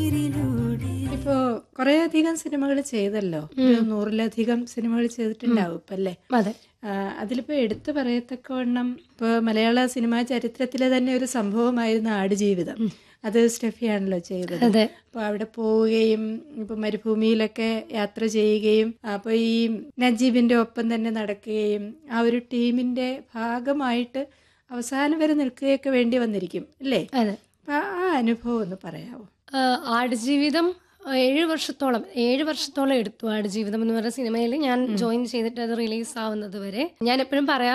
ഇപ്പോ കുറേ അധികം സിനിമകൾ ചെയ്തല്ലോ ഒരു നൂറിലധികം സിനിമകൾ ചെയ്തിട്ടുണ്ടാവും ഇപ്പൊ അല്ലേ അതെ ആ, അതിലിപ്പോ എടുത്തു പറയത്തക്കവണ്ണം ഇപ്പൊ മലയാള സിനിമാ ചരിത്രത്തിലെ തന്നെ ഒരു സംഭവമായിരുന്നു ആടുജീവിതം അത് സ്റ്റെഫിയാണല്ലോ ചെയ്തത് അതെ അപ്പൊ അവിടെ പോവുകയും ഇപ്പൊ മരുഭൂമിയിലൊക്കെ യാത്ര ചെയ്യുകയും അപ്പൊ ഈ നജീബിന്റെ ഒപ്പം തന്നെ നടക്കുകയും ആ ഒരു ടീമിന്റെ ഭാഗമായിട്ട് അവസാനം വരെ നിൽക്കുകയൊക്കെ വേണ്ടി വന്നിരിക്കും അല്ലേ അതെ അപ്പൊ ആ അനുഭവം ഒന്ന് പറയാമോ ആ, ആടുജീവിതം ആ, ഏഴ് വർഷത്തോളം ഏഴ് വർഷത്തോളം എടുത്തു ആടുജീവിതം എന്ന് പറയുന്ന സിനിമയിൽ ഞാൻ ജോയിൻ ചെയ്തിട്ട് അത് റിലീസ് ആവുന്നത് വരെ ഞാൻ എപ്പോഴും പറയാം